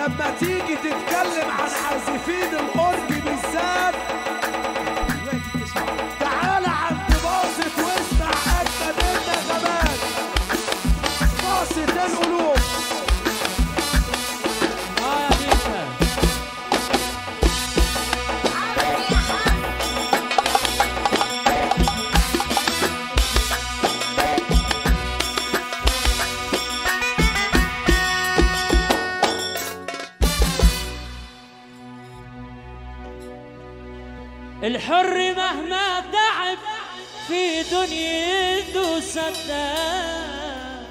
ولما تيجي تتكلم عن عازفين الاورج بالذات تعالى عند باصة واسمع اجمد النغمات باصة القلوب اه يا بيكا الحر مهما تعب في دنيته سداد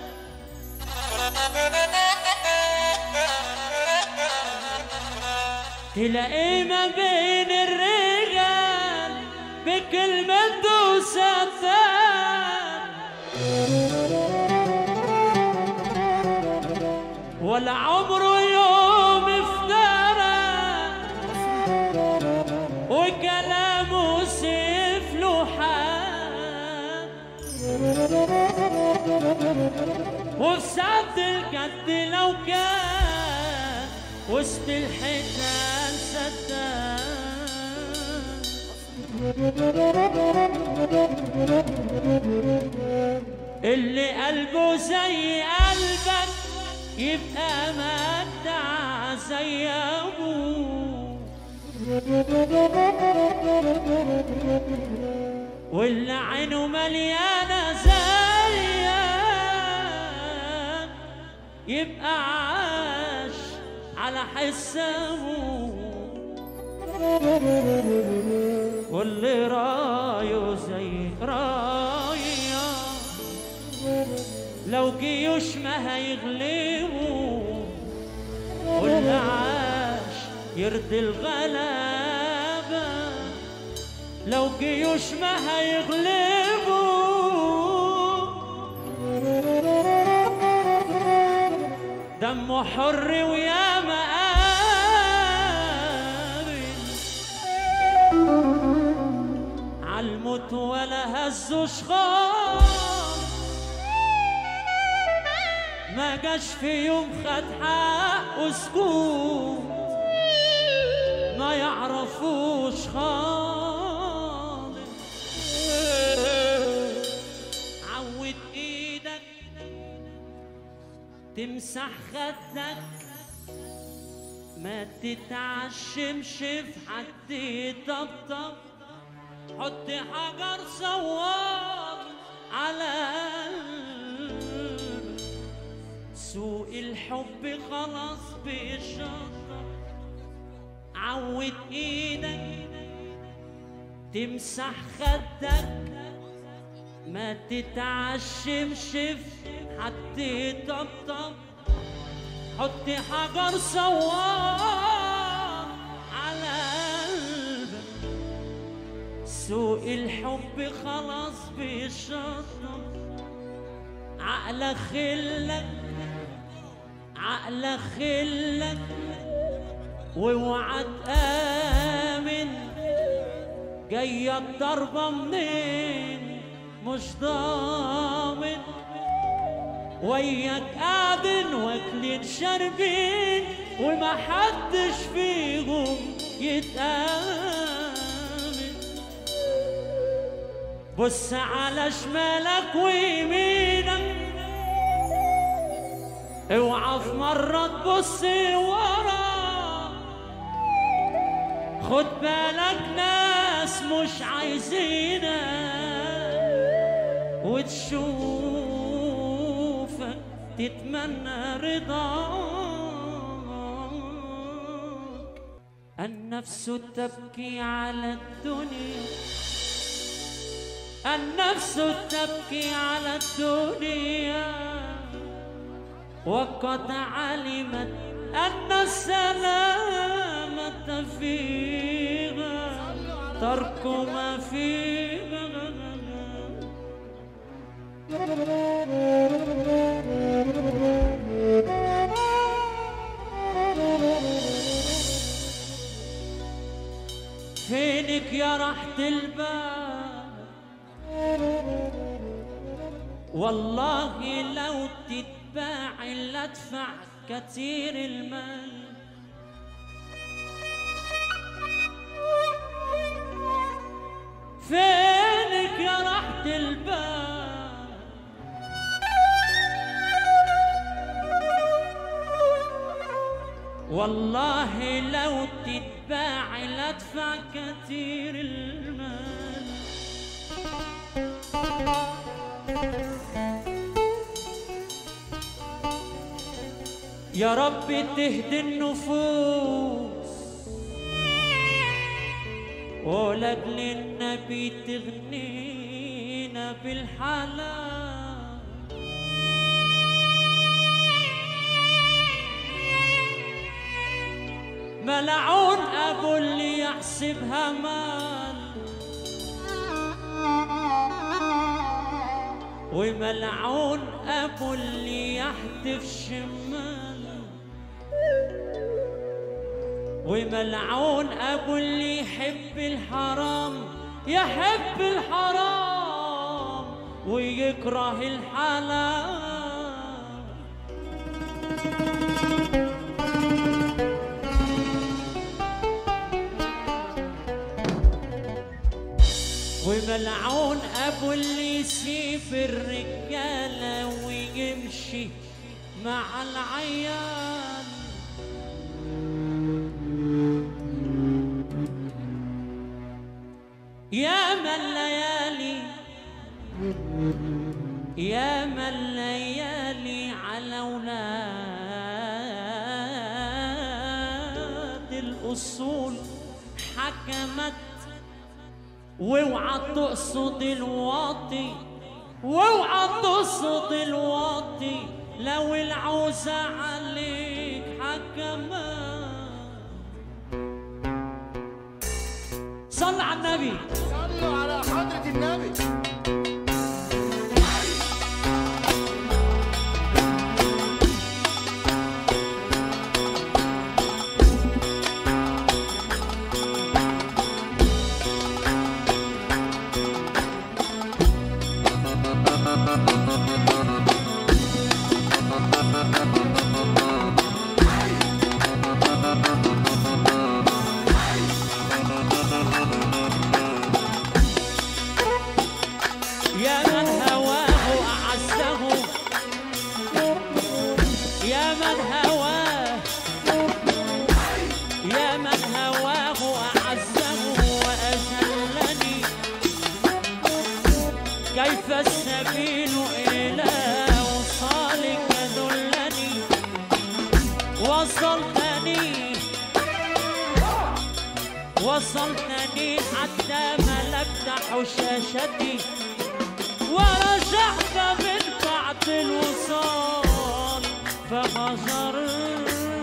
تلاقيه ما بين الرجال بكلمته سداد ولا عمره يوم افترى وكلامه سيف له حاد وفي ساعة الجد لو كان وسط الحيتان سداد اللي قلبه زي قلبك يبقى مجدع زي ابوه واللي عينه مليانة زيك يبقى عاش على حسابه واللي رايه زي رايه لو جيوش ما هيغلبوا واللي عاش يرضي الغلابة لو جيوش ما هيغلبوا دمه حر ويا مقابل عالموت ولا هزوش خالص ما جاش في يوم خد حقه سكوت ما يعرفوش خالص عود ايدك تمسح خدك ما تتعشمش في حد يطبطب حط حجر صواب على قلبك سوق الحب خلاص بيشطب عود ايدك تمسح خدك ما تتعشمش في حد يطبطب حط حجر صواب على قلبك سوق الحب خلاص بيشطب عقلك خلك عقلك خلك واوعى تآمن جاية الضربة منين مش ضامن وياك قاعدين واكلين شاربين وما حدش فيهم يتآمن بص على شمالك ويمينك اوعى في مرة تبص ورا خد بالك ناس مش عايزينك وتشوفك تتمنى رضاك النفس تبكي على الدنيا النفس تبكي على الدنيا وقد علمت أن السلامة فيها ترك ما فيها فينك يا رحت البال والله لو تتباع لا ادفع كتير المال والله لو تتباع لا ادفع كتير المال يا رب تهدي النفوس ولأجل النبي تغنينا بالحلال ملعون ابو اللي يحسبها مال وملعون ابو اللي يحدف شمال وملعون ابو اللي يحب الحرام يحب الحرام ويكره الحلال وملعون ابو اللي يسيب الرجاله ويمشي مع العيال يا من الليالي يا من الليالي على اولاد الاصول حكمت واوعى تقصد الواطي واوعى تقصد الواطي لو العوزة عليك حكمت صل على النبي صلوا على حضرة النبي يا من هواه أعزه يا من هواه يا من هواه أعزه وأذلني كيف السبيل إلى وصالك دلني وصلتني وصلتني حتى ملكت حشاشتي ورجعت من بعد الوصال فخسرتني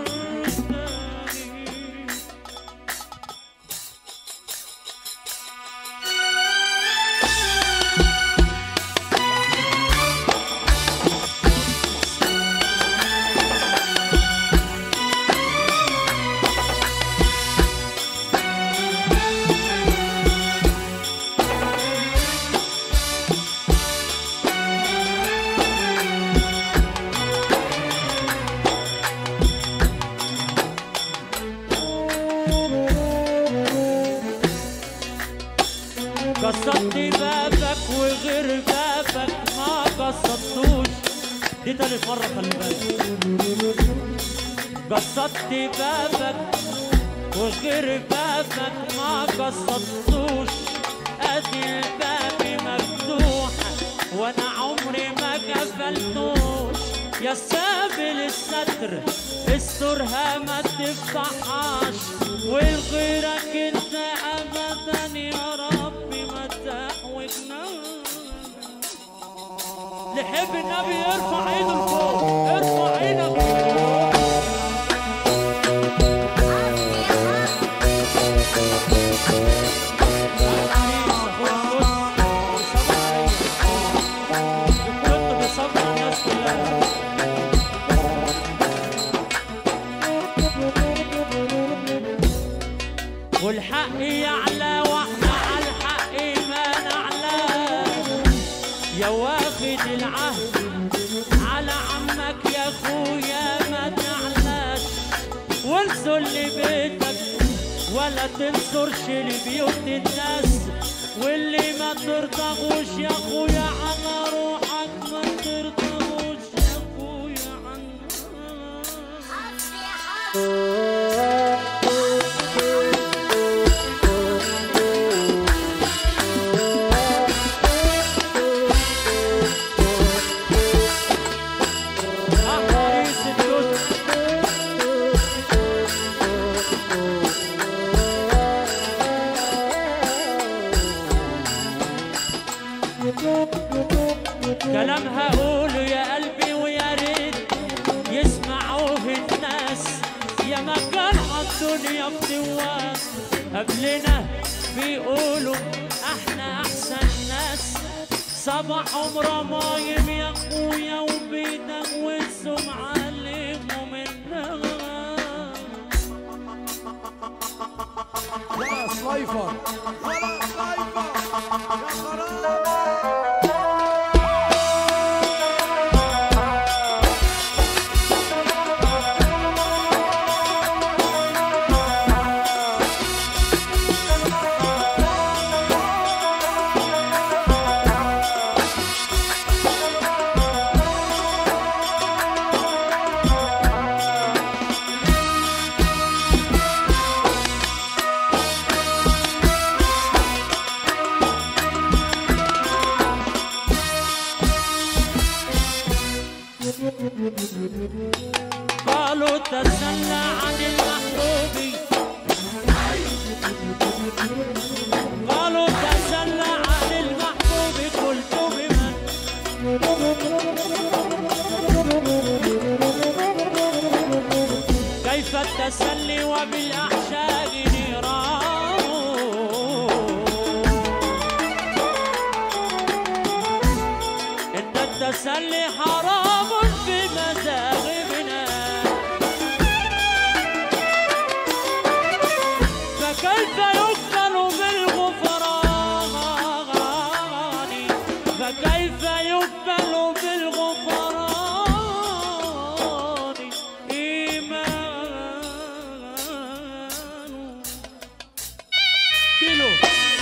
قصدت بابك وغير بابك ما قصدتوش دي تالت مرة خلي بالك قصدت بابك وغير بابك ما قصدتوش ادي الباب مفتوح وانا عمري ما قفلتوش يا سابل الستر استرها ما تفتحهاش والغيرك انت ابدا يا ربي ما تحوجناش لحب النبي ارفع ايده لفوق ارفع ايدك لفوق والحق يعلى واحنا على الحق ما نعلى يا واخد العهد على عمك يا اخويا ما تعلاش وانصر لبيتك ولا تنصرش لبيوت الناس واللي ما ترضغوش يا اخويا على روحك ما ترضغوش يا اخويا عنها مهما كان الدنيا بتوان قبلنا بيقولوا احنا احسن ناس صباحهم رمايم يا اخويا وبيدوسوا معلموا منها يا سلايفر ولا سلايفر يا خرابي قالوا تسلى عن المحبوب قالوا تسلى عن المحبوب قلت بمن كيف التسلي وبالأحشاء نيران إن التسلي حرام في مذاهبنا فكيف يقبل بالغفران فكيف يقبل بالغفران إيمان كيلو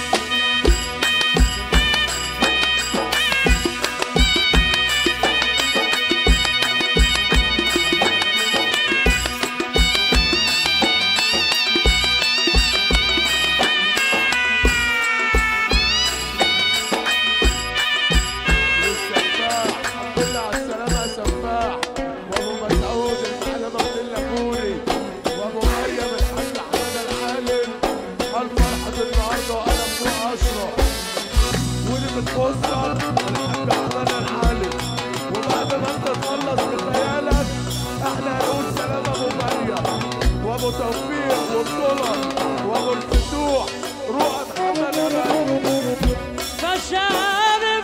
والسفاح الحمد لله على السلامة يا سفاح وابو مسعود المعلم عبد اللهوري وابو مريم الحاج احمد العالم الفرحة النهارده وانا فوق اشرف ودي بتوصل الحاج احمد العالم وبعد ما انت تخلص بخيالك احنا هنقول سلام ابو مريم وابو توفيق والطلب وابو الفتوح رؤى محمد امل فشارب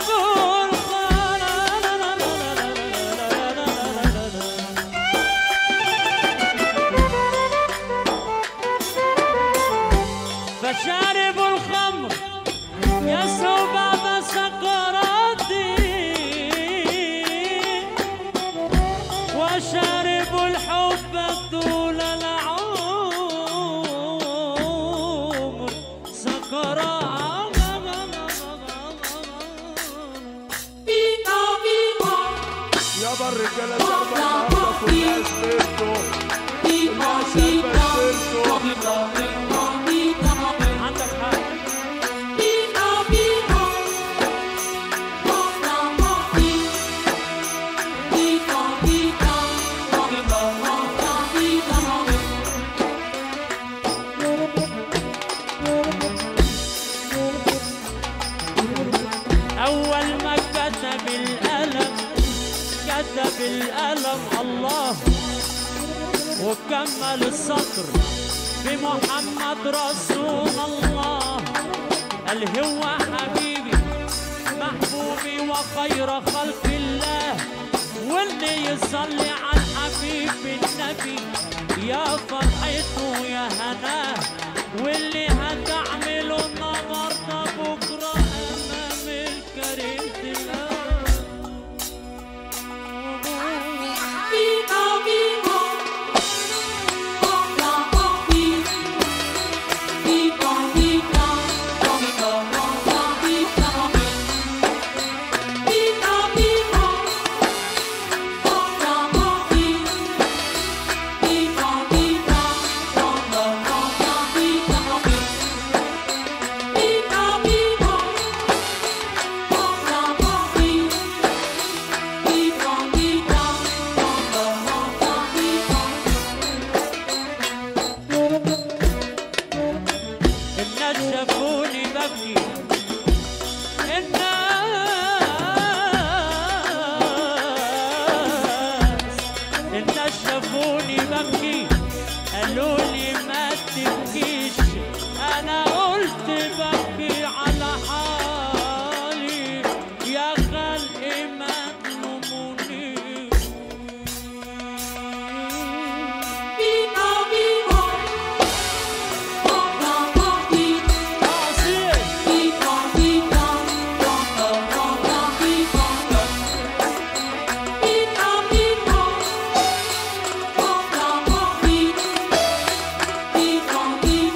فشارب الخمر يسهو بعد سكراتي وشارب الحب طول العمر سكرات يابا الرجالة شربة النهاردة كلها سبيرتو كلها شربة سبيرتو عندك حق أول ما كتب الألم كتب الألم الله وكمل السطر بمحمد رسول الله قال هو حبيبي محبوبي وخير خلق الله واللي يصلي على الحبيب النبي يا فرحته يا هناه واللي هتعمله النهارده بكره امام الكريم تلاقيه Beep, تبكيش انا قلت ببكي على حالي يا خلق ما تلومونيش عصير Beep,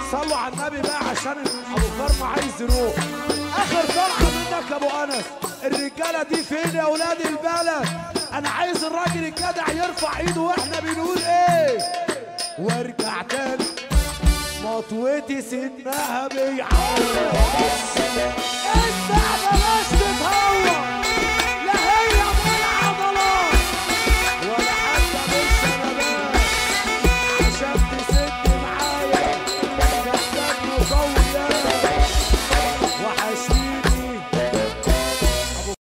صلوا على النبي بقى عشان ابو كرم عايز يروح اخر فرحه منك يا ابو انس الرجاله دي فين يا اولاد البلد انا عايز الراجل الجدع يرفع ايده واحنا بنقول ايه وارجع تاني مطوتي سنها بيعور اسمع بلاش تتهور